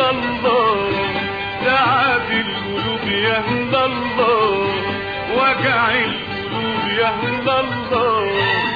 الله تعب القلوب يا الله وجع القلوب يا الله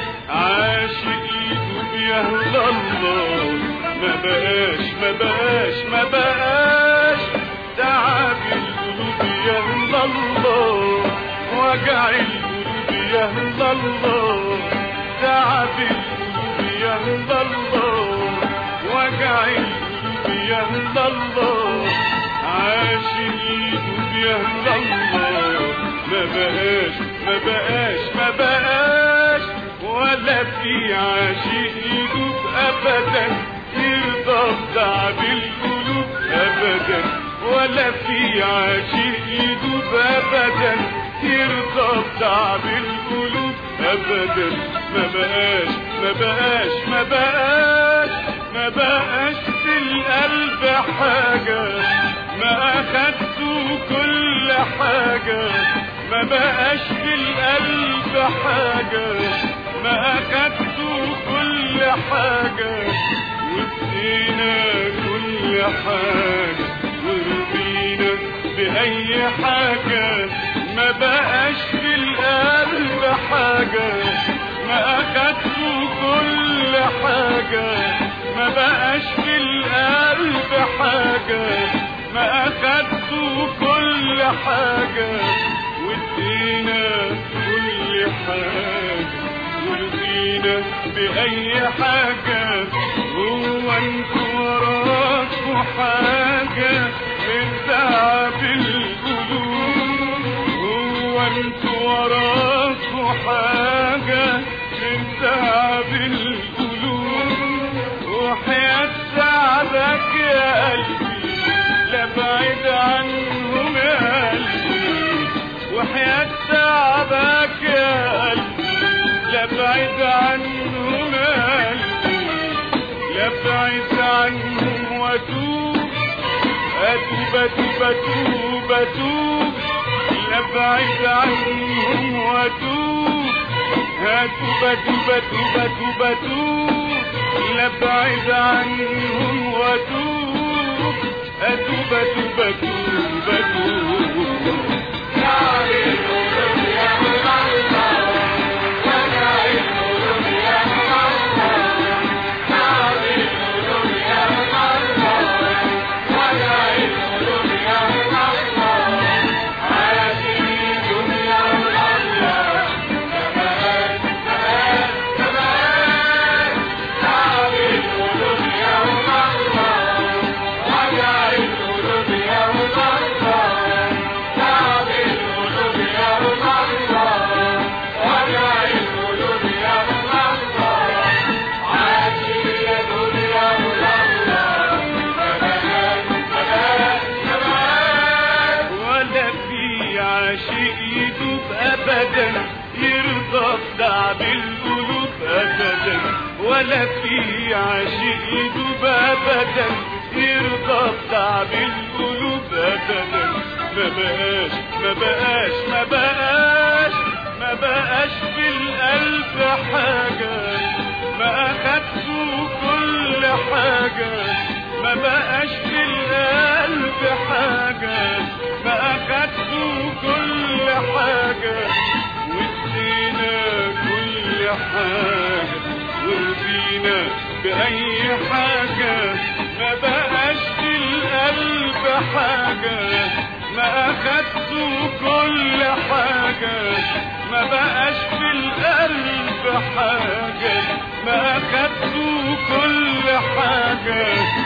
عاشق يدوب يا الله ما بقاش ما بقاش ما بقاش تعب القلوب يا الله وجع القلوب يا الله تعب القلوب يا الله وجع القلوب يا الله عاشق يدوب يا الله ما بقاش ما بقاش ما بقاش ولا في عاشق يدوب ابدا يرضى بتعب القلوب ابدا ولا في عاشق يدوب ابدا يرضى بتعب القلوب ابدا ما بقاش ما بقاش ما بقاش ما بقاش في القلب حاجة ما اخدته كل حاجة ما بقاش في القلب حاجة ما اخدته كل حاجة وادينا كل حاجة ورضينا بأي حاجة ما بقاش في القلب حاجة ما أخدته كل حاجة ما بقاش في القلب حاجة ما أخدته كل حاجة وادينا كل حاجة ورضينا بأي حاجة هو انتوا وراكوا حاجة من تعب القلوب هو انتوا وراكوا حاجة من تعب القلوب وحياة تعبك يا قلبي لا بعيد عنهم يا قلبي وحياة تعبك يا قلبي لا بعيد عنهم يا قلبي لا بعيد عنهم واتوب اتوب اتوب اتوب اتوب لا بعيد عنهم واتوب اتوب اتوب اتوب اتوب اتوب لا بعيد عنهم واتوب اتوب اتوب اتوب اتوب ولا في عاشق يدوب ابدا يرضى بتعب القلوب ابدا ولا في عاشق يدوب ابدا يرضى بتعب القلوب ابدا ما بقاش ما بقاش ما بقاش ما بقاش في القلب حاجة ما اخدته كل حاجة ما بقاش في القلب حاجة ما اخدته كل حاجة وادينا كل حاجة ورضينا بأي حاجة ما بقاش في القلب حاجة ما اخدته كل حاجة ما بقاش في القلب حاجة ما اخدته كل حاجة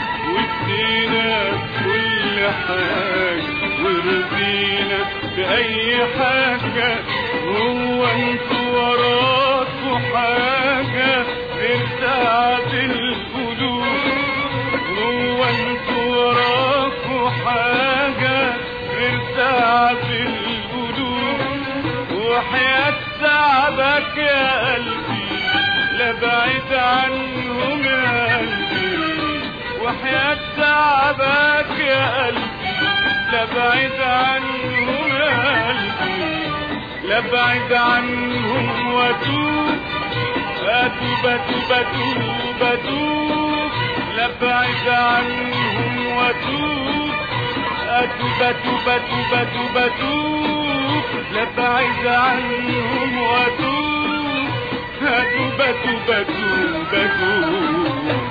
وادينا كل حاجة ورضينا بأي حاجة هو انتوا وراكوا حاجة غير تعب القلوب هو انتوا وراكوا حاجة غير تعب القلوب وحياة تعبك يا قلبي لا بعيد عنهم يا قلبي وحياة تعبك يا قلبي لا بعيد عنهم يا قلبي لا بعيد عنهم واتوب اتوب اتوب اتوب اتوب لابعد عنهم واتوب اتوب اتوب اتوب اتوب اتوب لابعد عنهم واتوب اتوب اتوب اتوب اتوب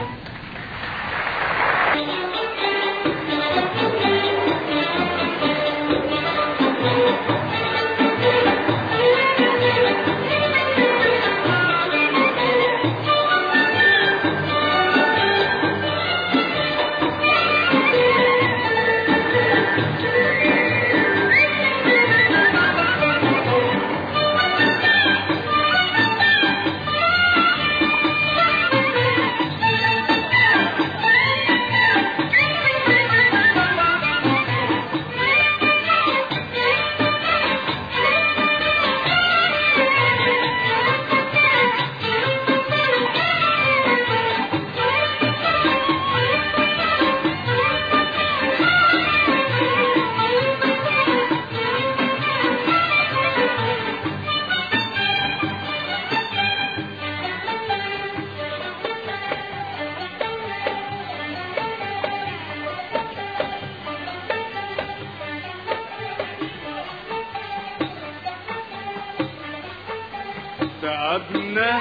تعبنا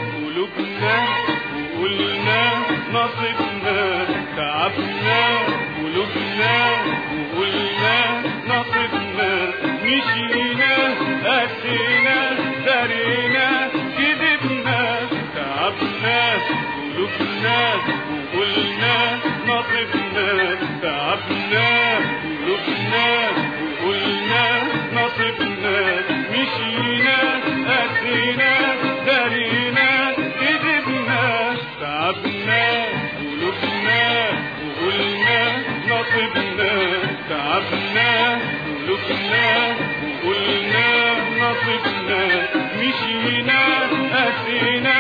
قلوبنا وقلنا نصيبنا تعبنا قلوبنا وقلنا نصيبنا مشينا قسينا درينا كذبنا تعبنا قلوبنا وقلنا نصيبنا تعبنا قلوبنا وقلنا نصيبنا مشينا قسينا درينا كذبنا تعبنا قلوبنا وقلنا نصيبنا تعبنا قلوبنا وقلنا نصيبنا مشينا قسينا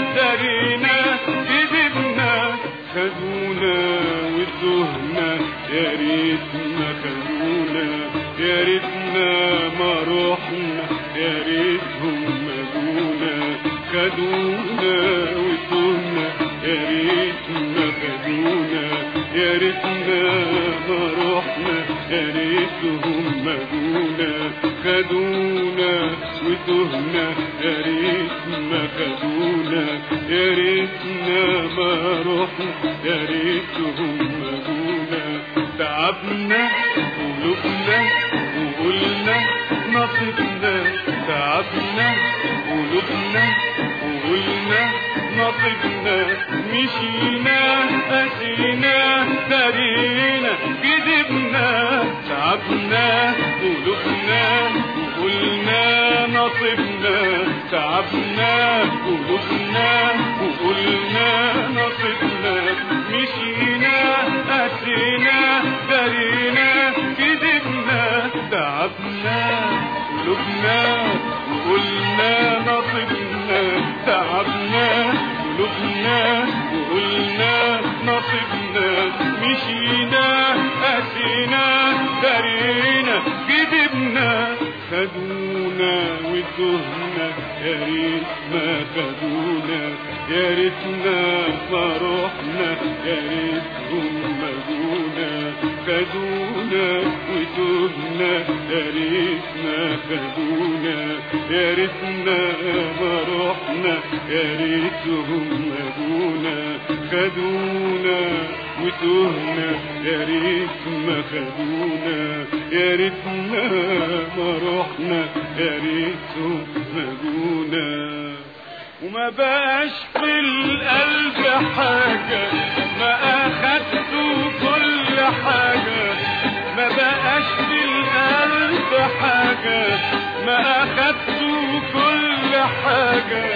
درينا كذبنا خدونا وتهنا يا ريتنا خدونا يا ريتنا ما رحنا يا ريتهم مدونا خدونا وتهنا يا ريتنا خدونا يا ريتنا ما رحنا يا ريتهم مدونا خدونا وتهنا يا ريتنا خدونا يا ريتنا ما رحنا يا ريتهم مدونا تعبنا قلوبنا وقلنا نصيبنا تعبنا قلوبنا وقلنا نصيبنا مشينا قسينا درينا كذبنا تعبنا قلوبنا وقلنا نصيبنا تعبنا قلوبنا وقلنا نصيبنا مشينا قسينا درينا كذبنا تعبنا قلوبنا وقلنا نصيبنا تعبنا قلوبنا وقلنا نصيبنا مشينا قسينا درينا كذبنا خدونا وتهنا يا ريت ما خدونا يا ريتنا ما رحنا يا ريتهم مجونا خدونا وتهنا يا ريتنا خدونا يا ريتنا ما رحنا يا ريتهم مجونا خدونا وتهنا يا ريت ما خدونا يا ريتنا ما رحنا يا ريتهم مجونا وما بقاش في القلب حاجة ما أخدته كل حاجة ما بقاش في القلب حاجة ما أخدته كل حاجة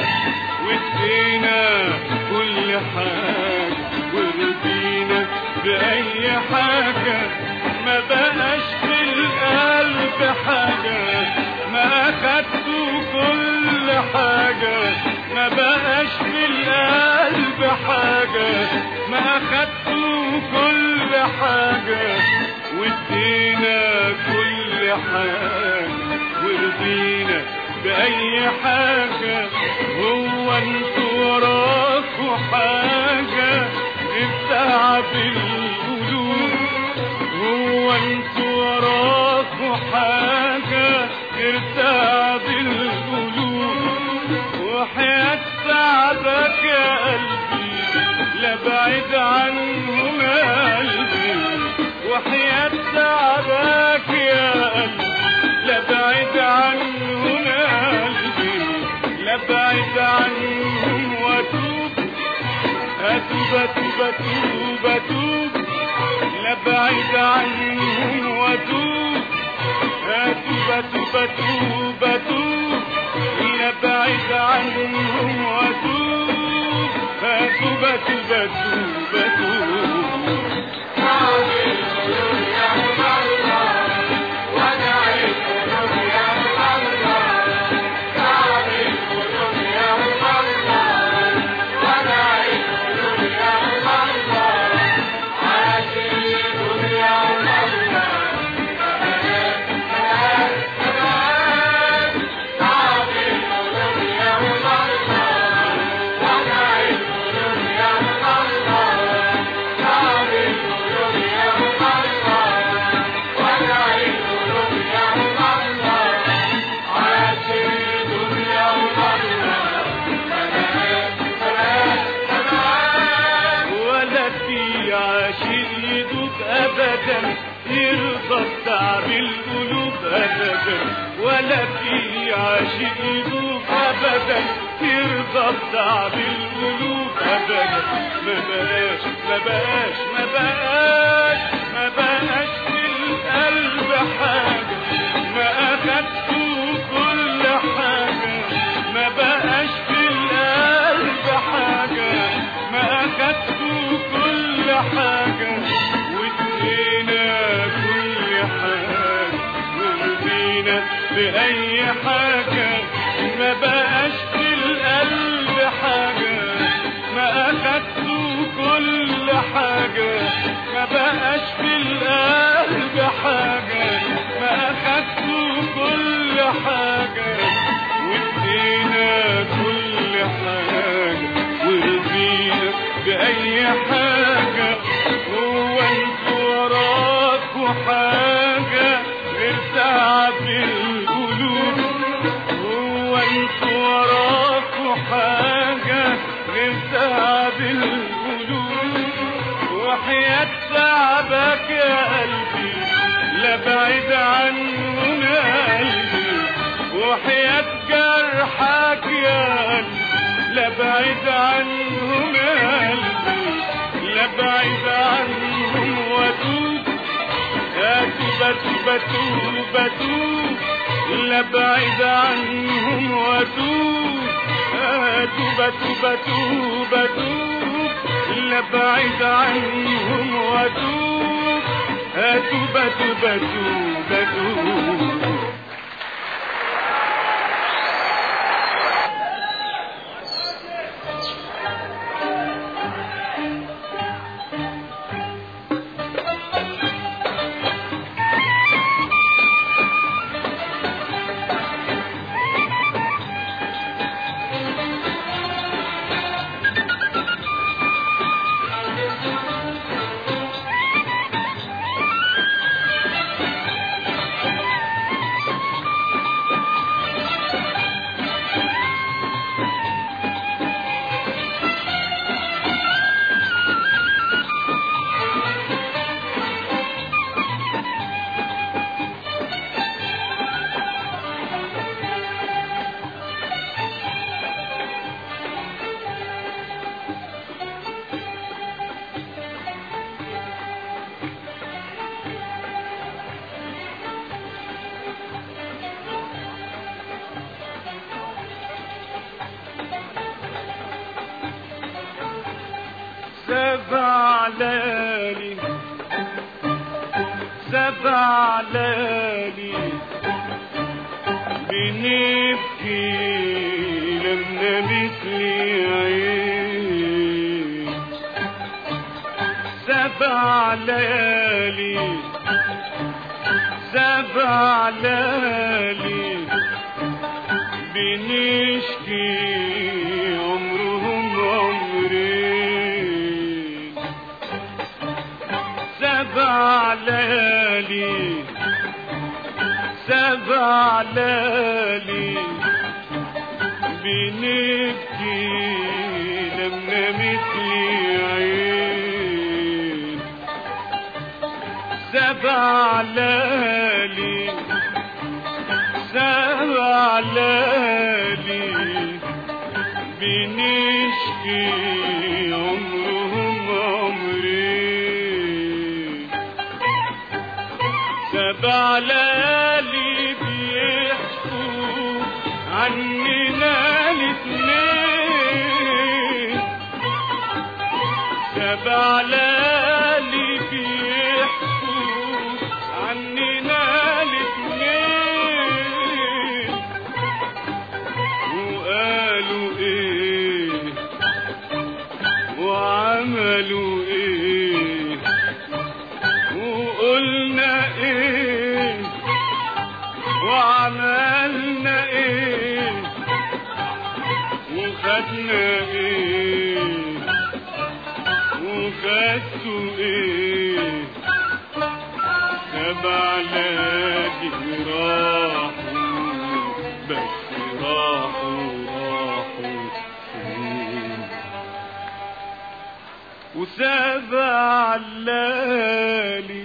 وادينا كل حاجة ورضينا بأي حاجة ما بقاش في القلب حاجة ما أخدته كل حاجة ما بقاش في القلب حاجة ما أخدته كل حاجة وادينا كل حاجة ورضينا بأي حاجة هو انتوا وراكوا حاجة جبتها تعب القلوب هو انتوا وراكوا حاجة غير تعب القلوب وحياة تعبك يا قلبي لا بعيد عنهم يا قلبي وحياة تعبك يا قلبي لا بعيد عنهم يا قلبي لا بعيد عنهم واتوب اتوب اتوب اتوب اتوب لا بعيد عنهم واتوب اتوب اتوب اتوب اتوب لا بعيد عنهم واتوب اتوب اتوب اتوب اتوب ولا في عاشق يدوب ابدا يرضى بتعب القلوب ابدا ولا في عاشق يدوب ابدا يرضى بتعب القلوب ابدا ما بقاش ما بقاش ما بقاش ما بقاش في القلب حاجه ما اخدته كل حاجه ما بقاش في القلب حاجه ما اخدته كل حاجه وادينا كل حاجه ورضينا باي حاجه ما بقاش في القلب حاجه ما اخدته كل حاجه ما بقاش في القلب حاجه ما اخدته كل حاجه وادينا كل حاجه ورضينا باي حاجه هو انتوا وراكوا حاجه غير تعب القلوب هو انتوا وراكوا حاجه غير تعب القلوب وحياة تعبك يا قلبي لا بعيد عنهم يا قلبي وحياة جرحك يا قلبي لا بعيد عنهم يا قلبي لا بعيد عنهم واتوب اتوب اتوب اتوب اتوب لا بعيد عنهم واتوب اتوب اتوب اتوب اتوب لا بعيد عنهم واتوب اتوب اتوب اتوب اتوب سبع ليالي سبع ليالي بنبكي لما مثلي عين سبع ليالي سبع ليالي بنشكي عمرهم عمرين ليالي سبع ليالي بنبكي لما مثلي عين سبع ليالي سبع ليالي بنشكي عمرهم عمرين سبع ليالي بيحكوا عننا الاثنين سبع ليالي بيحكوا عننا الاثنين وقالوا ايه وعملوا ايه وقلنا ايه وعملنا ايه وخدنا ايه وخدتوا ايه سبع ليالي راحوا بس راحوا راحوا فين وسبع ليالي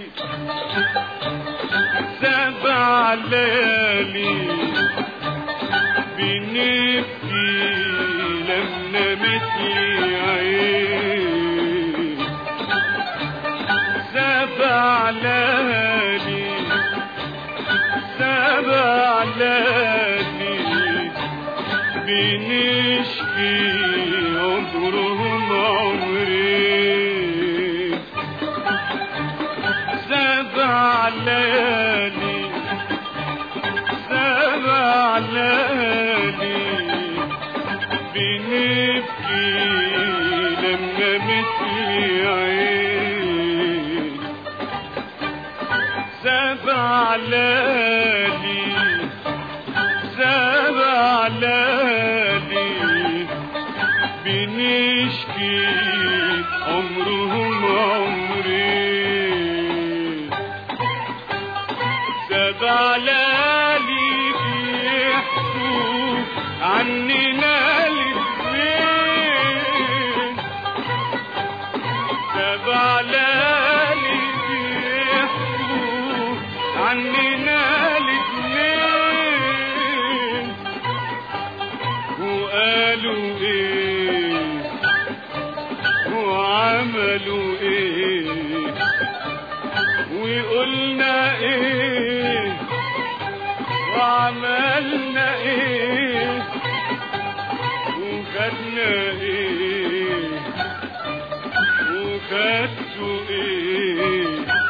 سبع ليالي بنبكي لما مثلي عين سبع ليالي سبع ليالي بنشكي عمرهم عمرين سبع ليالي سبع ليالي بنبكي لما مثلي عين سبع ليالي سبع ليالي بنشكي عمرهم عمرين سبع ليالي بيحكوا عننا الاثنين سبع ليالي بيحكوا عننا الاثنين وقالوا ايه وعملوا ايه وقلنا ايه وعملنا ايه وخدنا ايه وخدتوا ايه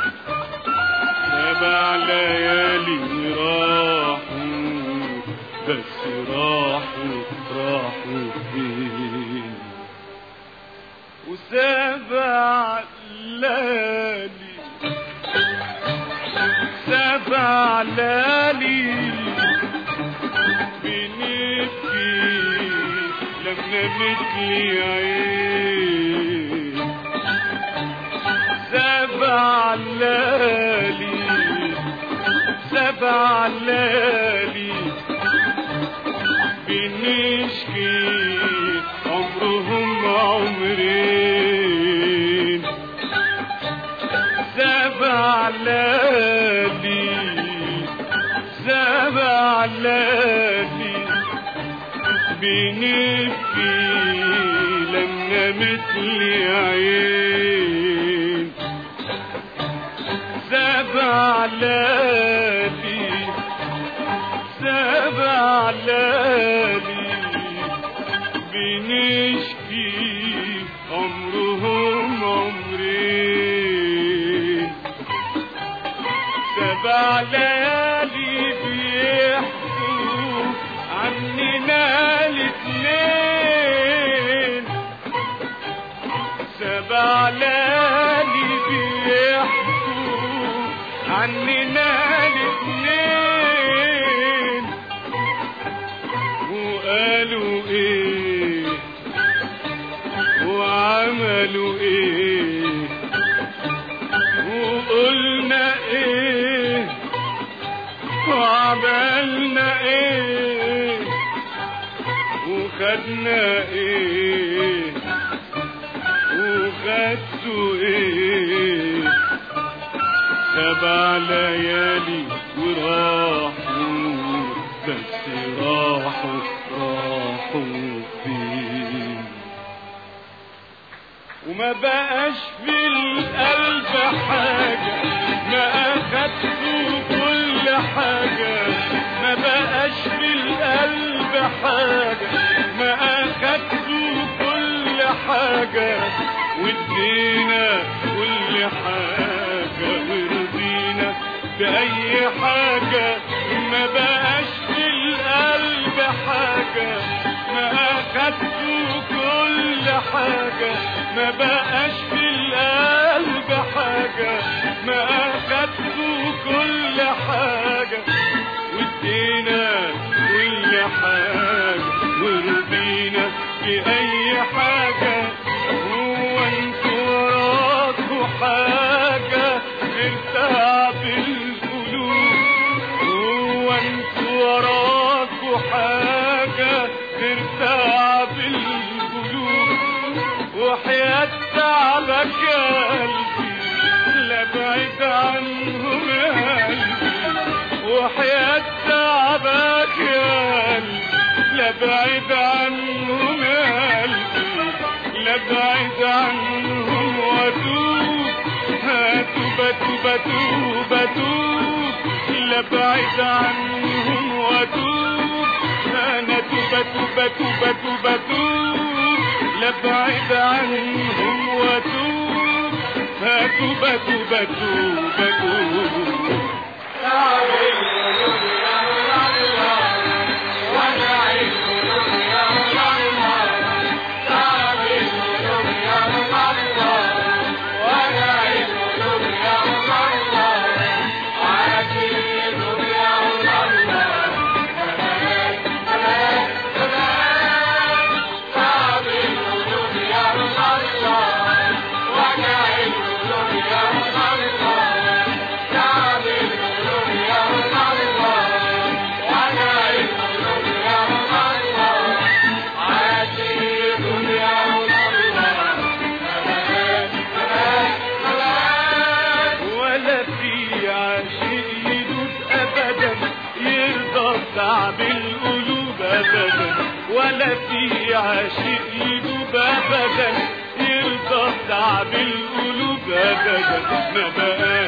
سبع ليالي راحوا بس راحوا راحوا فين وسبع ليالي سبع ليالي بنبكي لما مثلي عين سبع ليالي سبع ليالي بنشكي عمرهم عمرين سبع ليالي سبع ليالي بنبكي لما مثلي عين سبع ليالي سبع ليالي بنشكي عمرهم عمرين سبع ليالي بيحكوا عننا الاثنين سبع ليالي بيحكوا عننا الاثنين وقالوا ايه وعملوا ايه وقلنا وخدنا ايه وخدتوا ايه سبع ليالي وراحوا بس راحوا راحوا فين وما بقاش في القلب حاجة ما أخدتوا كل حاجة ما بقاش في القلب حاجة ما أخدتوا كل حاجة وادينا كل حاجة ورضينا بأي حاجة ما بقاش في القلب حاجة ما أخدتوا كل حاجة ما بقاش في القلب حاجة ما أخدتوا كل حاجة وادينا كل حاجة ورضينا بأي حاجة هو انتوا وراكوا حاجة غير تعب القلوب هو انتوا وراكوا حاجة غير تعب القلوب وحياة تعبك يا قلبي لا بعيد عنهم يا قلبي وحياة تعبك يا قلبي لا بعيد عنهم يا قلبي لا بعيد عنهم واتوب هاتوا بتوب بتوب بتوب لا بعيد عنهم واتوب انا توب توب توب توب توب لا بعيد عنهم واتوب هاتوا بتوب توب توب ولا في عاشق يدوب ابدا يرضى تعب القلوب ابدا ولا في عاشق يدوب ابدا يرضى تعب القلوب ابدا ما بقى